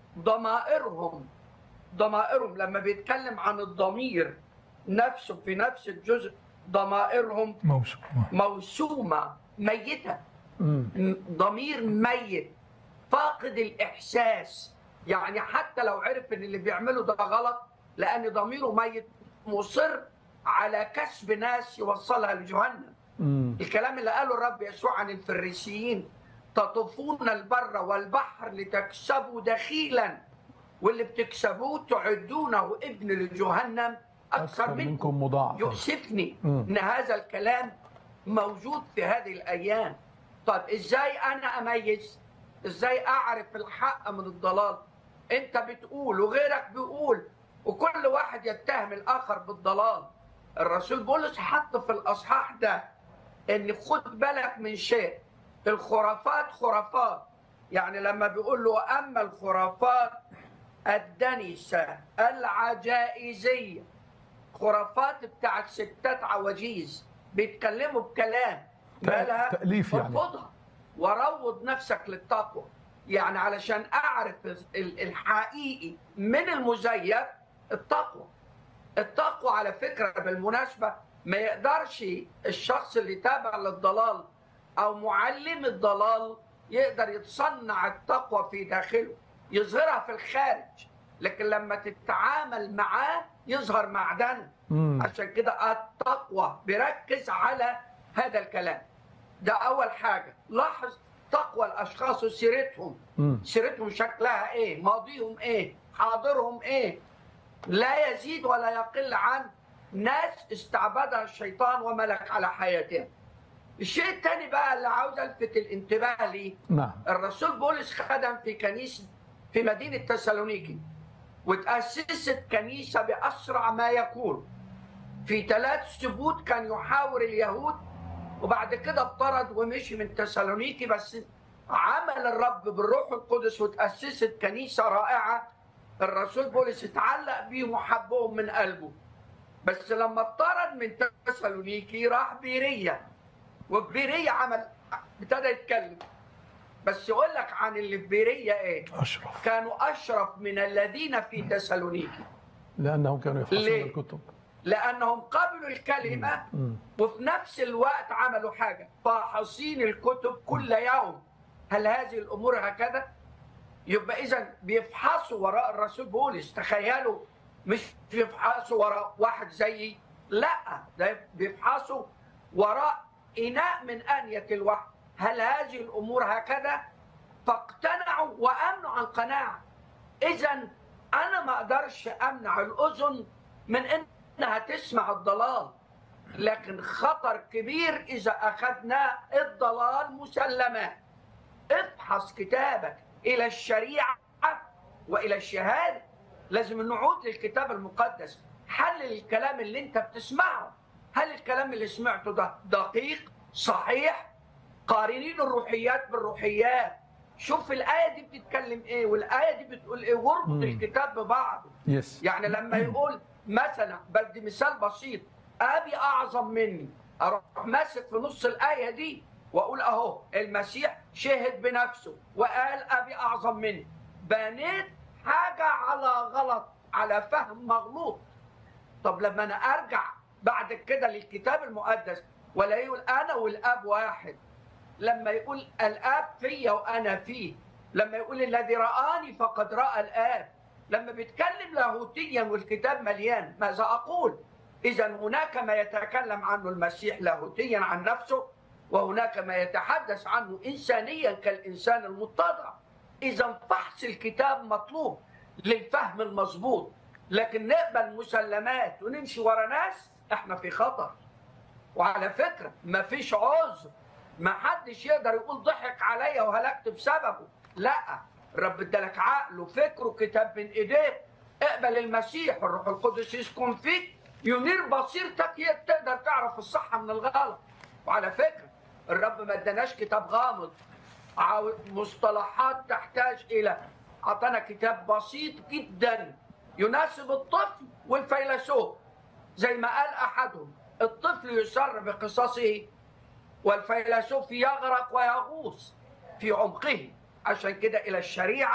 ضمائرهم ضمائرهم لما بيتكلم عن الضمير نفسه في نفس الجزء ضمائرهم موسوعة موسومة ميتة مم. م- ضمير ميت فاقد الإحساس يعني حتى لو عرف إن اللي بيعمله ده غلط لأن ضميره ميت مصر على كسب ناس يوصلها لجهنم مم. الكلام اللي قاله الرب يسوع عن الفريسيين تطوفون البر والبحر لتكسبوا دخيلا واللي بتكسبوه تعدونه ابن لجهنم اكثر أكثر منكم منكم مضاعفة يؤسفني مم. ان هذا الكلام موجود في هذه الايام طب ازاي انا اميز ازاي اعرف الحق من الضلال انت بتقول وغيرك بيقول وكل واحد يتهم الاخر بالضلال الرسول بولس حط في الاصحاح ده ان خد بالك من شيء الخرافات خرافات يعني لما بيقول له اما الخرافات الدنسه العجائزيه خرافات بتاعت ستات عواجيز بيتكلموا بكلام مالها تأليف يعني. ارفضها وروض نفسك للتقوى يعني علشان اعرف ال- الحقيقي من المزيف التقوى التقوى على فكره بالمناسبه ما يقدرش الشخص اللي تابع للضلال او معلم الضلال يقدر يتصنع التقوى في داخله يظهرها في الخارج لكن لما تتعامل معاه يظهر معدنه مم. عشان كده التقوى بيركز على هذا الكلام ده اول حاجه لاحظ تقوى الاشخاص وسيرتهم مم. سيرتهم شكلها ايه ماضيهم ايه حاضرهم ايه لا يزيد ولا يقل عن ناس استعبدها الشيطان وملك على حياتهم الشيء الثاني بقى اللي عاوز الفت الانتباه ليه نعم الرسول بولس خدم في كنيسه في مدينه تسالونيكي وتاسست كنيسه باسرع ما يكون في ثلاث سبوت كان يحاور اليهود وبعد كده اطرد ومشي من تسالونيكي بس عمل الرب بالروح القدس وتاسست كنيسه رائعه الرسول بولس اتعلق بيهم وحبهم من قلبه بس لما اطرد من تسالونيكي راح بيريا وبيريا عمل ابتدى يتكلم بس يقول لك عن اللي في بيريا ايه أشرف كانوا اشرف من الذين في تسالونيكي لأنهم كانوا يفحصون ليه؟ الكتب لانهم قبلوا الكلمه مم. وفي نفس الوقت عملوا حاجه فاحصين الكتب كل يوم هل هذه الامور هكذا يبقى اذا بيفحصوا وراء الرسول بولس تخيلوا مش بيفحصوا وراء واحد زيي لا ده بيفحصوا وراء اناء من انيه الوحي هل هذه الامور هكذا فاقتنعوا وامنوا عن قناعه اذا انا ما اقدرش امنع الاذن من انها تسمع الضلال لكن خطر كبير اذا اخذنا الضلال مسلمات ابحث كتابك الى الشريعه والى الشهاده لازم نعود للكتاب المقدس حلل الكلام اللي انت بتسمعه هل الكلام اللي سمعته ده دقيق صحيح قارنين الروحيات بالروحيات شوف الآية دي بتتكلم إيه والآية دي بتقول إيه واربط مم. الكتاب ببعضه يس يعني لما يقول مثلا بدي مثال بسيط ابي اعظم مني اروح ماسك في نص الايه دي واقول اهو المسيح شهد بنفسه وقال ابي اعظم مني بنيت حاجه على غلط على فهم مغلوط طب لما انا ارجع بعد كده للكتاب المقدس ولا يقول انا والاب واحد لما يقول الاب فيا وانا فيه لما يقول الذي رآني فقد رأى الآب لما بيتكلم لاهوتيا والكتاب مليان ماذا أقول إذا هناك ما يتكلم عنه المسيح لاهوتيا عن نفسه وهناك ما يتحدث عنه إنسانيا كالإنسان المتضع إذا فحص الكتاب مطلوب للفهم المظبوط لكن نقبل مسلمات ونمشي ورا ناس احنا في خطر وعلى فكرة ما فيش عذر ما حدش يقدر يقول ضحك عليا وهلكت بسببه لا الرب ادالك عقل وفكر وكتاب من ايديه اقبل المسيح الروح القدس يسكن فيك ينير بصيرتك تقدر تعرف الصح من الغلط وعلى فكرة الرب ما اداناش كتاب غامض عاو- مصطلحات تحتاج الى اعطانا كتاب بسيط جدا يناسب الطفل والفيلسوف زي ما قال احدهم الطفل يسر بقصصه والفيلسوف يغرق ويغوص في عمقه عشان كده الى الشريعه